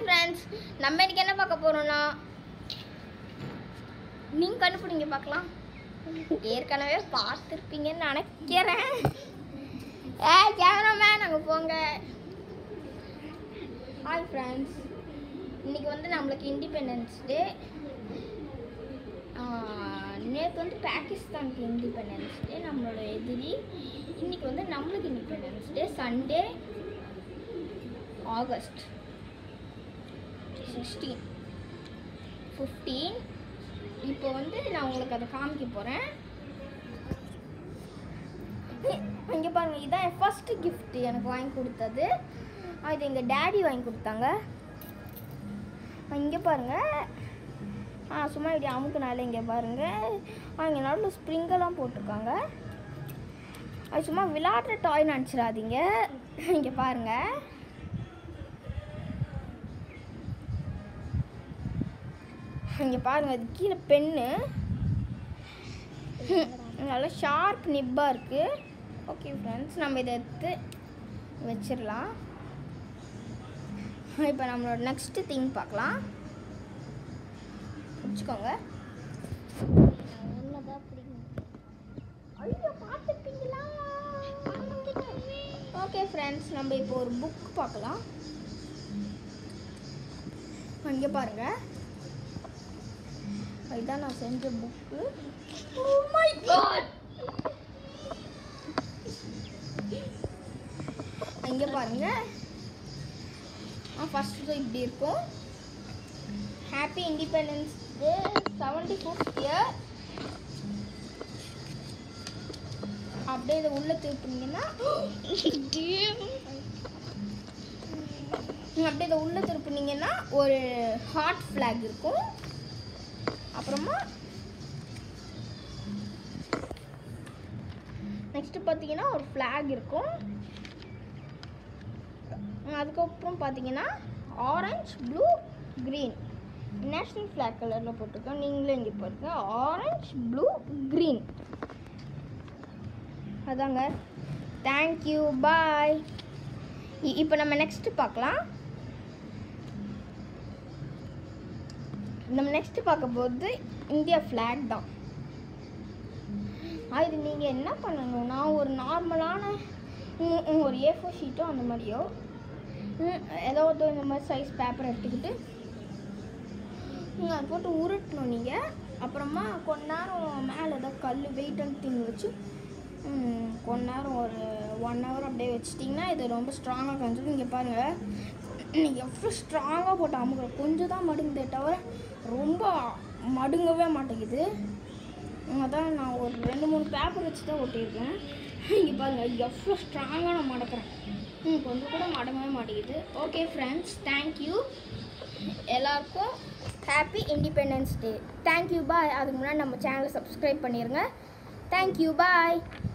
friends நம்ம இன்னைக்கு என்ன பார்க்க போறோம்னா நீங்க கண்டுபிடிங்க பார்க்கலாம் ஏற்கனவே பார்த்துருப்பீங்கன்னு நினைக்கிறேன் ஏ கேமராமேன் அங்கே போங்க ஹாய் ஃப்ரெண்ட்ஸ் இன்னைக்கு வந்து நம்மளுக்கு இண்டிபெண்டன்ஸ் டே நேற்று வந்து பாகிஸ்தானுக்கு இண்டிபெண்டன்ஸ் டே நம்மளோட எதிரி இன்னைக்கு வந்து நம்மளுக்கு independence day Sunday August sixteen fifteen இப்போ வந்து நான் உங்களுக்கு அதை காமிக்க போகிறேன் இங்கே பாருங்க இதான் என் ஃபர்ஸ்ட் gift எனக்கு வாங்கி கொடுத்தது ஆ, இது எங்கள் டேடி வாங்கி கொடுத்தாங்க இங்கே பாருங்க ஆ சும்மா இப்படி அமுக்குனால இங்கே பாருங்க ஆ இங்கே நடுவில் ஸ்ப்ரிங்கெல்லாம் போட்டிருக்காங்க அது சும்மா விளையாடுற டாய் நினச்சிடாதீங்க இங்கே பாருங்க இங்கே பாருங்க அது கீழே பென்னு நல்லா ஷார்ப் நிப்பாக இருக்குது ஓகே ஃப்ரெண்ட்ஸ் நம்ம இதை எடுத்து வச்சிடலாம் இப்போ நம்மளோட நெக்ஸ்ட் திங் பார்க்கலாம் வச்சுக்கோங்க ஓகே ஃப்ரெண்ட்ஸ் நம்ம இப்போ ஒரு புக் பார்க்கலாம் இங்கே பாருங்க இதுதான் நான் செஞ்ச புக்கு ஓ மை காட் இங்கே பாருங்க ஃபர்ஸ்ட் இப்படி இருக்கும் happy independence day seventy fifth year அப்படியே இதை உள்ள திருப்பினீங்கன்னா அப்படியே இதை உள்ள திருப்பினீங்கன்னா ஒரு ஹார்ட் ஃப்ளாக் இருக்கும் அப்புறமா நெக்ஸ்ட் பார்த்தீங்கன்னா ஒரு ஃப்ளாக் இருக்கும் அதுக்கப்புறம் பார்த்தீங்கன்னா orange blue green national flag கலரில் போட்டிருக்கோம் நீங்களே இங்கே பாருங்க ஆரஞ்சு ப்ளூ க்ரீன் அதாங்க தேங்க்யூ பாய் இப்போ நம்ம நெக்ஸ்ட் பார்க்கலாம் நம்ம நெக்ஸ்ட் பார்க்க போகிறது இந்தியா ஃப்ளாக் தான் அது நீங்கள் என்ன பண்ணணும்னா ஒரு நார்மலான ம், ம், ஒரு ஏ ஃபோர் ஷீட்டோ அந்த மாதிரியோ ம், ஏதோ ஒரு இந்த மாதிரி சைஸ் பேப்பர் எடுத்துக்கிட்டு ம், அதை போட்டு உருட்டணும் நீங்கள் அப்புறமா கொஞ்ச நேரம் மேலே ஏதோ கல் வெயிட் அண்ட் திங் வச்சு ம், கொஞ்ச நேரம் ஒரு ஒன் ஹவர் அப்படியே வச்சிட்டிங்கன்னா இது ரொம்ப ஸ்ட்ராங்காக காமிச்சிடும் இங்கே பாருங்கள் நீங்கள் எவ்வளோ ஸ்ட்ராங்காக போட்டு அமுக்குற கொஞ்சம் தான் மடுங்குதே தவிர ரொம்ப மடுங்கவே மாட்டேங்குது அதான் நான் ஒரு ரெண்டு மூணு பேப்பர் வச்சு தான் ஒட்டியிருக்கேன் இங்கே பாருங்கள் எவ்வளோ ஸ்ட்ராங்காக நான் மடக்கிறேன் ம் கொஞ்சம் கூட மடங்கவே மாட்டேங்குது ஓகே ஃப்ரெண்ட்ஸ் தேங்க்யூ எல்லாருக்கும் happy independence day thank you bye அதுக்கு முன்னாடி நம்ம சேனலை சப்ஸ்கிரைப் பண்ணிடுங்க தேங்க்யூ பாய்